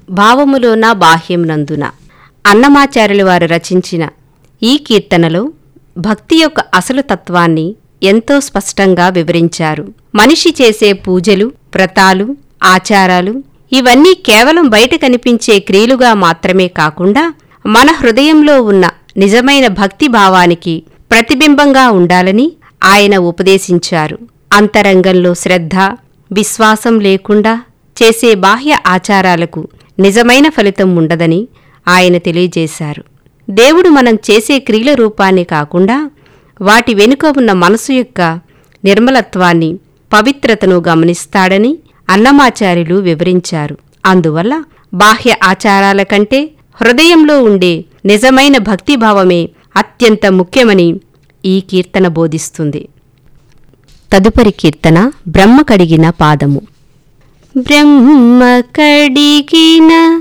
భావములోన బాహ్యమునందున అన్నమాచార్యులు వారు రచించిన ఈ కీర్తనలో భక్తి యొక్క అసలు తత్వాన్ని ఎంతో స్పష్టంగా వివరించారు మనిషి చేసే పూజలు వ్రతాలు ఆచారాలు ఇవన్నీ కేవలం బయట కనిపించే క్రియలుగా మాత్రమే కాకుండా మన హృదయంలో ఉన్న నిజమైన భక్తి భావానికి ప్రతిబింబంగా ఉండాలని ఆయన ఉపదేశించారు అంతరంగంలో శ్రద్ధ విశ్వాసం లేకుండా చేసే బాహ్య ఆచారాలకు నిజమైన ఫలితం ఉండదని ఆయన తెలియజేశారు దేవుడు మనం చేసే క్రియల రూపాన్ని కాకుండా వాటి వెనుక ఉన్న మనసు యొక్క నిర్మలత్వాన్ని పవిత్రతను గమనిస్తాడని అన్నమాచార్యులు వివరించారు అందువల్ల బాహ్య ఆచారాల కంటే హృదయంలో ఉండే నిజమైన భక్తిభావమే అత్యంత ముఖ్యమని ఈ కీర్తన బోధిస్తుంది తదుపరి కీర్తన బ్రహ్మ కడిగిన పాదము బ్రహ్మ కడిగిన